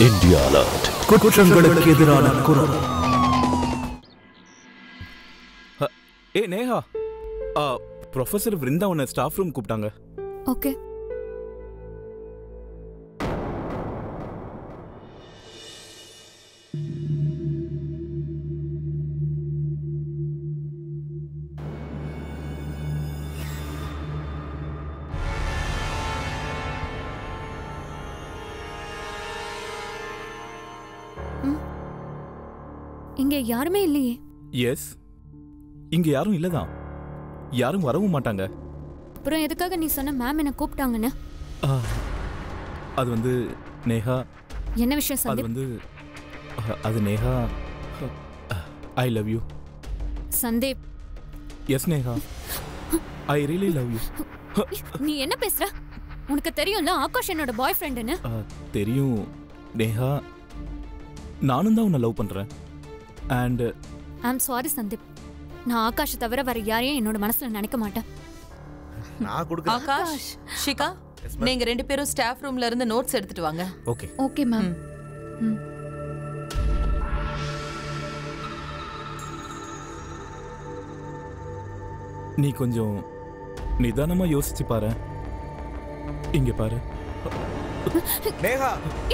India alert குற்றங்களுக்கு எதிரான குரல் ஏ நேஹா ஆ, ப்ரொஃபசர் விருந்தா உன்னை ஸ்டாஃப் ரூம் கூப்பிட்டாங்க ஓகே ம். இங்க யாருமே இல்லையே எஸ் இங்க யாரும் இல்லதான் யாரும் வரவும் மாட்டாங்க அப்புறம் எதுக்காக நீ சொன்ன மேம் என்ன கூப்பிட்டாங்கன்னு ஆ, அது வந்து நேஹா என்ன விஷயம் அது சந்தீப் வந்து அ, அது Neha I love you Sandeep yes Neha I really love you நீ என்ன பேசுற உனக்கு தெரியும்ல ஆகாஷ் என்னோட பாய் ஃப்ரெண்டுன்னு தெரியும் நேஹா நானும் தான் உன்னை லவ் பண்றேன் and I am sorry Sandeep நான் ஆகாஷை தவிர வேற யாரையும் என்னோட மனசுல நினைக்க மாட்டேன் நான் கொடுக்குறேன் ஆகாஷ் ஷிகா நீங்க ரெண்டு பேரும் ஸ்டாஃப் ரூம்ல இருந்து நோட்ஸ் எடுத்துட்டு வாங்க ஓகே ஓகே மேம் நீ கொஞ்சம் நிதானமா யோசிச்சு பாரு இங்க பாரு நேஹா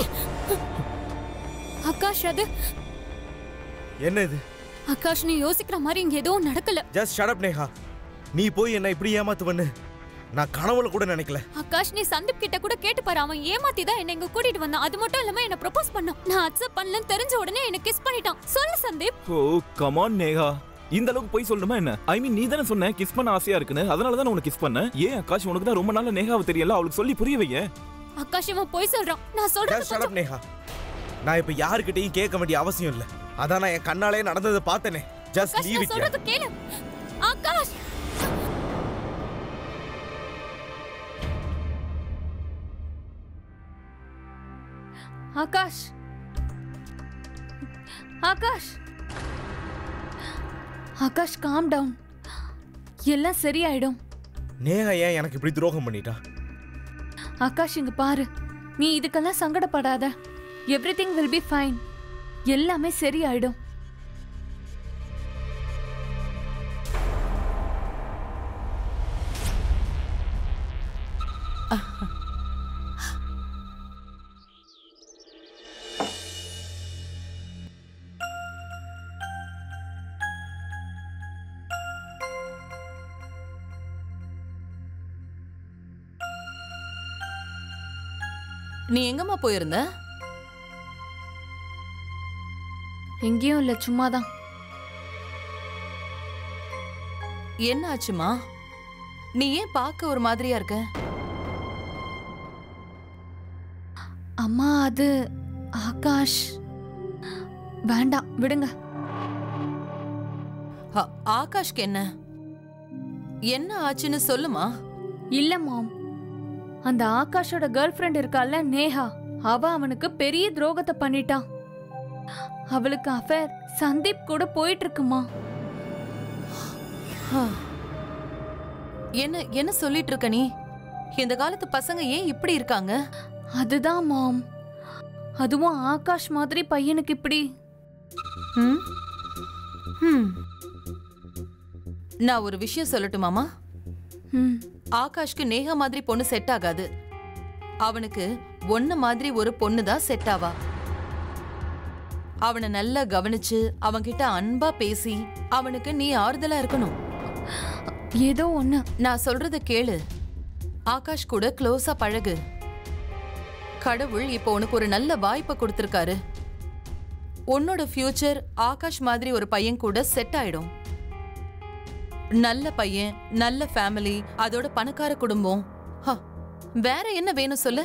ஆகாஷ் அது என்ன இது ஆகாஷ் நீ யோசிக்கிற மாதிரி இங்க எதுவும் நடக்கல ஜஸ்ட் ஷட் அப் நேஹா நீ போய் என்ன இப்படி ஏமாத்துவன்னு நான் கனவுல கூட நினைக்கல ஆகாஷ் நீ சந்தீப் கிட்ட கூட கேட்டு பாரு அவன் ஏமாத்தி தான் என்ன இங்க கூட்டிட்டு வந்தான் அது மட்டும் இல்லாம என்ன ப்ரப்போஸ் பண்ணான் நான் அக்செப்ட் பண்ணலன்னு தெரிஞ்ச உடனே என்ன கிஸ் பண்ணிட்டான் சொல்லு சந்தீப் ஓ கமான் நேஹா இந்த அளவுக்கு போய் சொல்லணுமா என்ன ஐ மீன் நீ தானே சொன்ன கிஸ் பண்ண ஆசையா இருக்குன்னு அதனால தான் உனக்கு கிஸ் பண்ணேன் ஏன் ஆகாஷ் உனக்கு தான் ரொம்ப நாள் நேஹாவை தெரியல அவளுக்கு சொல்லி புரிய வைய ஆகாஷ் இவன் போய் சொல்றான் நான் சொல்றது ஜஸ்ட் ஷட் அப் நேஹா நான் இப்ப யாருக்கிட்டையும் கேட்க வேண்டிய அவசியம் இல்ல அதான் நான் என் கண்ணாலே நடந்ததை பார்த்தனே ஜஸ்ட் ஆகாஷ் லீவ் நான் இட் சொல்றது கேளு ஆகாஷ் ஆகாஷ் ஆகாஷ் ஆகாஷ் காம் டவுன் எல்லாம் சரியாயிடும் நேஹா ஏன் எனக்கு இப்படி துரோகம் பண்ணிட்டா ஆகாஷ் இங்க பாரு நீ இதுக்கெல்லாம் சங்கடப்படாத எவ்ரிதிங் வில் பி ஃபைன் எல்லாமே சரியாயிடும் நீ எங்கம்மா போயிருந்த எங்கேயும் இல்ல சும்மாதான் என்ன ஆச்சுமா நீ ஏன் பார்க்க ஒரு மாதிரியா இருக்க அம்மா அது ஆகாஷ் வேண்டாம் விடுங்க ஆ- ஆகாஷ்க்கு என்ன என்ன ஆச்சுன்னு சொல்லுமா இல்ல மாம் அந்த ஆகாஷோட கேர்ள் ஃப்ரெண்ட் இருக்கால நேஹா அவ அவனுக்கு பெரிய துரோகத்தை பண்ணிட்டான் அவளுக்கு அஃபேர் சந்தீப் கூட போயிட்டு இருக்குமா ஆ. என்ன என்ன சொல்லிட்டு இருக்க நீ இந்த காலத்து பசங்க ஏன் இப்படி இருக்காங்க அதுதான் மாம் அதுவும் ஆகாஷ் மாதிரி பையனுக்கு இப்படி ம்? ம். நான் ஒரு விஷயம் சொல்லட்டுமாமா ம், ஆகாஷ்க்கு நேஹா மாதிரி பொண்ணு செட் ஆகாது அவனுக்கு ஒன்ன மாதிரி ஒரு பொண்ணு தான் செட் ஆவா அவனை நல்லா கவனிச்சு அவன்கிட்ட அன்பா பேசி அவனுக்கு நீ ஆறுதலா இருக்கணும் ஏதோ ஒண்ணு நான் சொல்றத கேளு ஆகாஷ் கூட க்ளோஸா பழகு கடவுள் இப்போ உனக்கு ஒரு நல்ல வாய்ப்பை கொடுத்திருக்காரு உன்னோட ஃபியூச்சர் ஆகாஷ் மாதிரி ஒரு பையன் கூட செட் ஆயிடும் நல்ல பையன் நல்ல ஃபேமிலி அதோட பணக்கார குடும்பம் ஹ, வேற என்ன வேணும் சொல்லு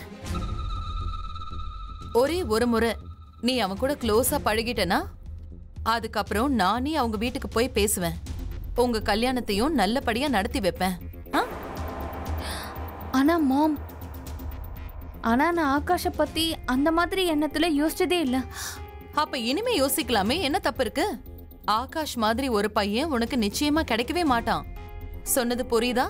ஒரே ஒரு முறை நீ அவன் கூட க்ளோஸா பழகிட்டனா அதுக்கப்புறம் நானே அவங்க வீட்டுக்கு போய் பேசுவேன் உங்க கல்யாணத்தையும் நல்லபடியா நடத்தி வைப்பேன் ஆ? ஆனா மாம் ஆனா நான் ஆகாஷ பத்தி அந்த மாதிரி எண்ணத்துல யோசிச்சதே இல்ல அப்ப இனிமே யோசிக்கலாமே என்ன தப்பு இருக்கு ஆகாஷ் மாதிரி ஒரு பையன் உனக்கு நிச்சயமா கிடைக்கவே மாட்டான் சொன்னது புரியுதா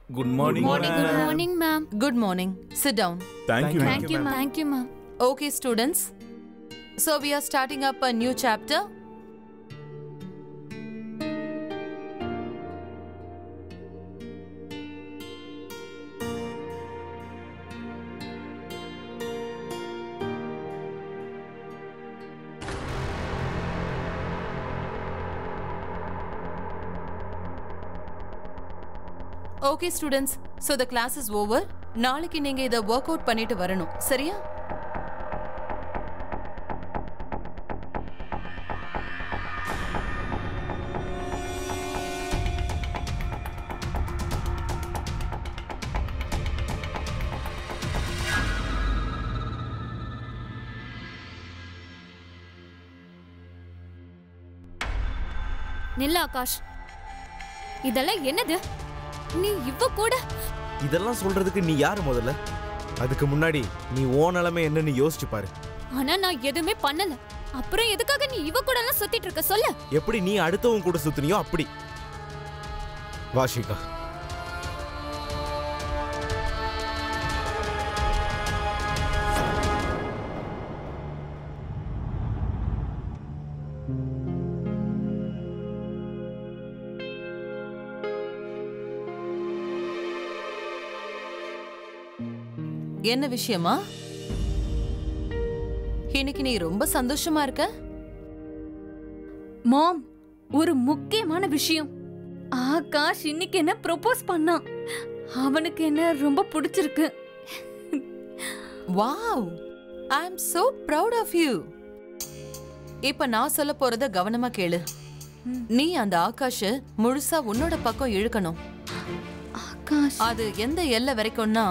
good morning good morning ma'am good morning sit down thank you thank you ma'am thank you ma'am Okay, students. So we are starting up a new chapter. Okay students so the class is over நாளைக்கு நீங்க இதை work out பண்ணிட்டு வரணும் சரியா நில்ல ஆகாஷ் இதெல்லாம் என்னது நீ இவ கூட இதெல்லாம் சொல்றதுக்கு நீ யாரு முதல்ல அதுக்கு முன்னாடி நீ ஓ நிலைமை என்னன்னு யோசிச்சு பாரு ஆனா நான் எதுவுமே பண்ணல அப்புறம் எதுக்காக நீ இவ கூட எல்லாம் சுத்திட்டு இருக்க சொல்லு எப்படி நீ அடுத்தவங்க கூட சுத்தினியோ அப்படி வாஷிகா என்ன விஷயமா இன்னைக்கு நீ ரொம்ப சந்தோஷமா இருக்க மாம் ஒரு முக்கியமான விஷயம் ஆகாஷ் இன்னைக்கு என்ன ப்ரோபோஸ் பண்ணான் அவனுக்கு என்ன ரொம்ப பிடிச்சிருக்கு wow I am so proud of you இப்ப நான் சொல்ல போறத கவனமா கேளு நீ அந்த ஆகாஷ முழுசா உன்னோட பக்கம் இழுக்கணும் ஆகாஷ் அது எந்த எல்லை வரைக்கும்னா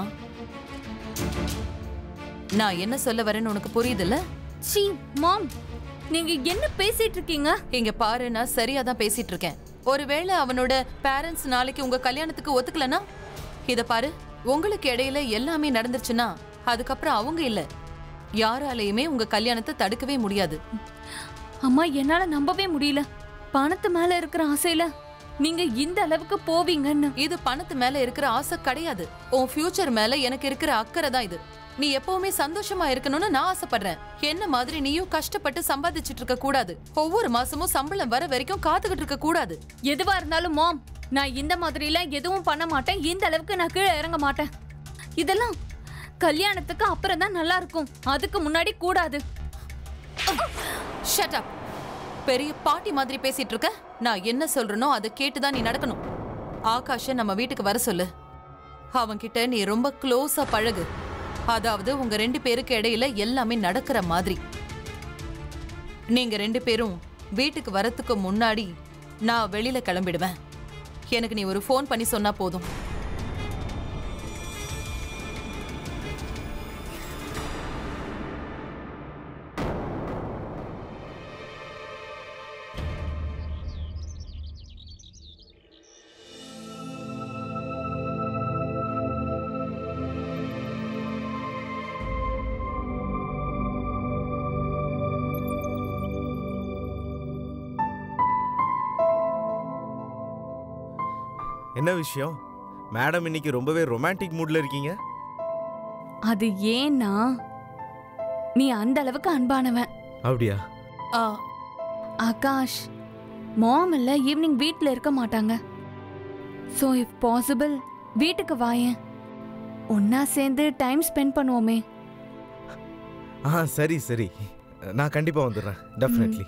நான் என்ன சொல்ல வரேன்னு உனக்கு புரியுதுல்ல சீ மாம் நீங்க என்ன பேசிட்டு இருக்கீங்க இங்க பாரு நான் சரியா தான் பேசிட்டு இருக்கேன் ஒருவேளை அவனோட பேரண்ட்ஸ் நாளைக்கு உங்க கல்யாணத்துக்கு ஒத்துக்கலனா இத பாரு உங்களுக்கு இடையில எல்லாமே நடந்துருச்சுன்னா அதுக்கப்புறம் அவங்க இல்ல யாராலையுமே உங்க கல்யாணத்தை தடுக்கவே முடியாது அம்மா என்னால நம்பவே முடியல பணத்து மேல இருக்கிற ஆசையில நீங்க இந்த அளவுக்கு போவீங்கன்னு இது பணத்து மேல இருக்கிற ஆசை கிடையாது உன் ஃபியூச்சர் மேல எனக்கு இருக்கிற அக்கறை தான் இது நீ எப்பவுமே சந்தோஷமா இருக்கணும்னு நான் ஆசைப்படுறேன் என்ன மாதிரி நீயும் கஷ்டப்பட்டு சம்பாதிச்சிட்டு இருக்க கூடாது ஒவ்வொரு மாசமும் சம்பளம் வர வரைக்கும் காத்துக்கிட்டு இருக்க கூடாது எதுவா இருந்தாலும் மாம் நான் இந்த மாதிரிலாம் எதுவும் பண்ண மாட்டேன் இந்த அளவுக்கு நான் கீழே இறங்க மாட்டேன் இதெல்லாம் கல்யாணத்துக்கு அப்புறம் தான் நல்லா இருக்கும் அதுக்கு முன்னாடி கூடாது ஷட் அப் பெரிய பாட்டி மாதிரி பேசிட்டு இருக்க நான் என்ன சொல்றேனோ அதை கேட்டுதான் நீ நடக்கணும் ஆகாஷ நம்ம வீட்டுக்கு வர சொல்லு அவன்கிட்ட நீ ரொம்ப க்ளோஸா பழகு அதாவது உங்க ரெண்டு பேருக்கு இடையில எல்லாமே நடக்கிற மாதிரி நீங்க ரெண்டு பேரும் வீட்டுக்கு வரத்துக்கு முன்னாடி நான் வெளியில கிளம்பிடுவேன் எனக்கு நீ ஒரு ஃபோன் பண்ணி சொன்னா போதும் என்ன விஷயம் மேடம் இன்னைக்கு ரொம்பவே ரொமான்டிக் மூட்ல இருக்கீங்க அது ஏன்னா நீ அந்த அளவுக்கு அன்பானவன் அப்படியா ஆ, ஆகாஷ் மாம் இல்ல ஈவினிங் வீட்ல இருக்க மாட்டாங்க ஸோ இஃப் பாசிபிள் வீட்டுக்கு வாயேன் ஒன்னா சேர்ந்து டைம் ஸ்பெண்ட் பண்ணுவோமே ஆ சரி சரி நான் கண்டிப்பா வந்துடுறேன் டெஃபினெட்லி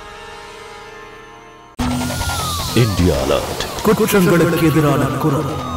இந்தியா அலர்ட் குற்றங்களுக்கு எதிரான குரல்